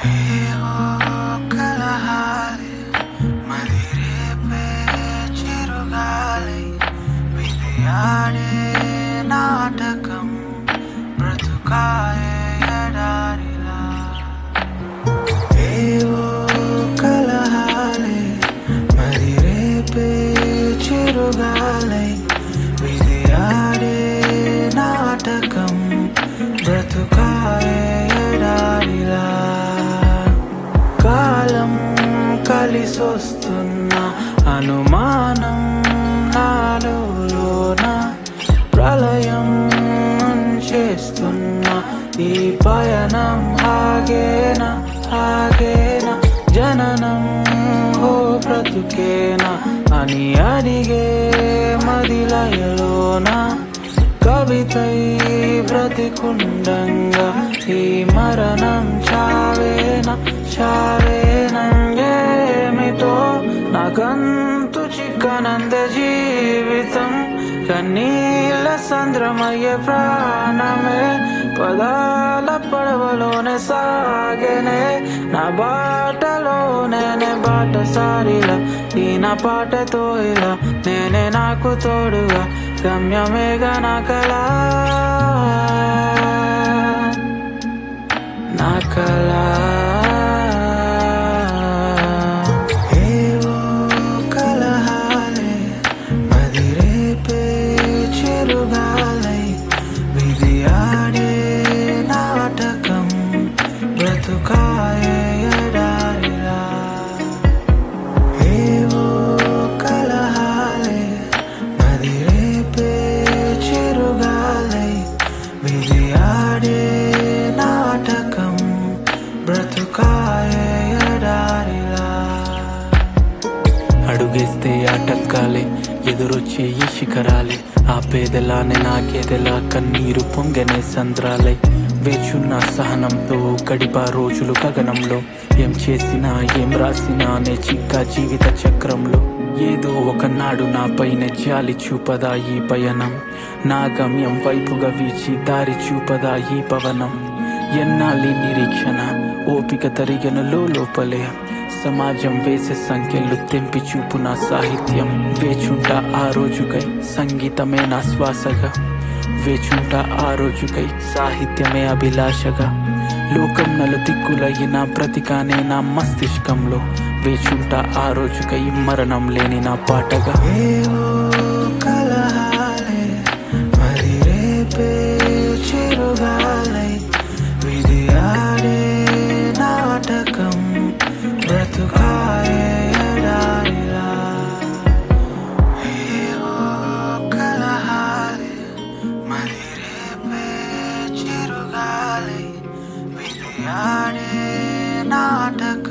ఏవో కలహాలే మదిరేపే చిరుగాలి విధి ఆడే నాటకం బ్రతుకాయే ఎడారిలా ఏవో కలహాలే మదిరేపే చిరుగాలి విధి ఆడే నాటకం బ్రతుకాయే ఎడారిలా కాలం కలిసొస్తున్న అనుమానం నాలోన ప్రళయం చేస్తున్న ఈ పయనం ఆగేనా ఆగేనా జననం ఓ బ్రతుకేనా అని అడిగే మదిలయలోన కవితై బ్రతికుండంగా ఈ మరణం చావేన చావేన ఏమిటో నాకంతు చిక్కనంద జీవితం కన్నీళ్ళ సంద్రమయ్యే ప్రాణమే పదాల పడవలోనే సాగనే నా బాటలోనే బాటసారిలా ఈ నా పాటతో ఇలా నేనే నాకు తోడుగా గమ్యమేగా నా కళ నా కళ ఏవో కలహాలే మదిరేపే చిరుగాలై విధి ఆడే నాటకం బ్రతుకాయే ఎడారిలా ఏవో కలహాలే మదిరేపే చిరుగాలై విధి ఆడే నాటకం బ్రతుకాయే ఎడారిలా అడుగేస్తే ఆటంకాలే ఎదురొచ్చే ఈ శిఖరాలే ఆ పేదలానే నాకేదెలా కన్నీరు పొంగనే సంద్రాలై వేచున్న సహనంతో గడిపా రోజులు గగనంలో ఏం చేసినా ఏం రాసినా నే చిక్కా జీవిత చక్రంలో ఏదో ఒకనాడు నా పైన జాలి చూపదా ఈ పయనం నా గమ్యం వైపుగా వీచి దారి చూపదా ఈ పవనం ఎన్నాళ్ళి నిరీక్షణ ఓపిక తరిగెను లోపలే సమాజం వేసే సంఖ్యలు తెంపి చూపు నా సాహిత్యం వేచుంట ఆ రోజుకై సంగీతమే నా శ్వాసగా వేచుంట ఆ రోజుకై సాహిత్యమే అభిలాషగా లోకం నలు దిక్కులయ్యిన ప్రతికానే నా మస్తిష్కంలో వేచుంట ఆ రోజుకై మరణం లేని నా పాటగా ఏవో కలహాలే మదిరేపే చిరుగాలై విధి ఆడే నాటకం బ్రతుకాయే ఎడారిలా ఏవో కలహాలే మదిరేపే చిరుగాలై విధి ఆడే నాటకం